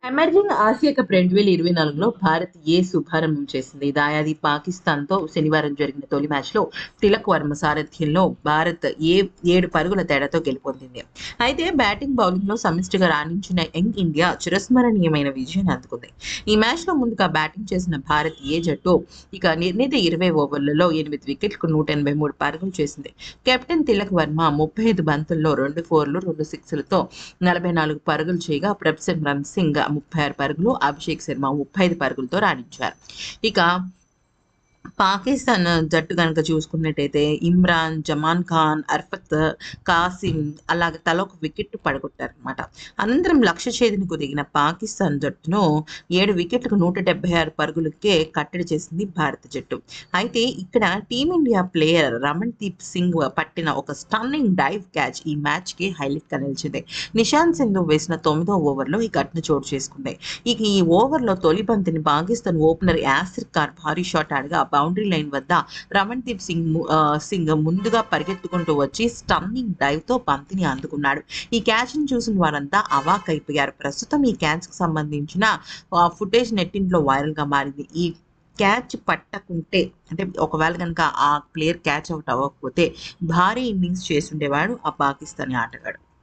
emerging Asia cup రెండు వేల ఇరవై నాలుగులో భారత్ ఏ శుభారంభం చేసింది దాయాది పాకిస్తాన్తో శనివారం జరిగిన తొలి మ్యాచ్లో తిలక్ వర్మ సారథ్యంలో భారత్ ఏ ఏడు పరుగుల తేడాతో గెలుపొందింది అయితే బ్యాటింగ్ బౌలింగ్లో సమిష్టిగా రాణించిన యంగ్ ఇండియా చిరస్మరణీయమైన విజయాన్ని అందుకుంది ఈ మ్యాచ్లో ముందుగా బ్యాటింగ్ చేసిన భారత్ ఏ జట్టు ఇక నిర్ణీత ఇరవై ఓవర్లలో ఎనిమిది వికెట్లకు నూట ఎనభై మూడు పరుగులు చేసింది కెప్టెన్ తిలక్ వర్మ ముప్పై ఐదు బంతుల్లో రెండు ఫోర్లు రెండు సిక్స్లతో నలభై నాలుగు పరుగులు చేయగా ప్రభ్సిమ్రన్ సింగ్ ముప్పై ఆరు పరుగులు అభిషేక్ శర్మ ముప్పై ఐదు పరుగులతో రాణించారు ఇక పాకిస్తాన్ జట్టు కనుక చూసుకున్నట్టయితే ఇమ్రాన్ జమాన్ ఖాన్ అర్ఫత్ కాసిం అలాగే తల ఒక వికెట్ పడగొట్టారనమాట అనంతరం లక్ష్య ఛేదనకు దిగిన పాకిస్తాన్ జట్టును ఏడు వికెట్లకు నూట డెబ్బై ఆరు పరుగులకే కట్టడి చేసింది భారత జట్టు అయితే ఇక్కడ టీమిండియా ప్లేయర్ రమణ్దీప్ సింగ్ పట్టిన ఒక స్టన్నింగ్ డైవ్ క్యాచ్ ఈ మ్యాచ్కి హైలైట్గా నిలిచింది నిశాంత్ సింధు వేసిన తొమ్మిదో ఓవర్లో ఈ ఘటన చోటు చేసుకుంది ఇక ఈ ఓవర్లో తొలి బంతిని పాకిస్తాన్ ఓపెనర్ యాసిర్ ఖాన్ భారీ షాట్ ఆడగా బౌండరీ లైన్ వద్ద రమణ్దీప్ సింగ్ ము- ఆ, సింగ్ ముందుగా పరిగెత్తుకుంటూ వచ్చి స్టన్నింగ్ డైవ్ తో బంతిని అందుకున్నాడు ఈ క్యాచ్ ని చూసిన వారంతా అవాక్ అయిపోయారు ప్రస్తుతం ఈ క్యాచ్ కి సంబంధించిన ఫుటేజ్ నెట్టింట్లో వైరల్ గా మారింది ఈ క్యాచ్ పట్టకుంటే అంటే ఒకవేళ కనుక ఆ ప్లేయర్ క్యాచ్ అవుట్ అవ్వకపోతే భారీ ఇన్నింగ్స్ చేస్తుండేవాడు ఆ పాకిస్తానీ ఆటగాడు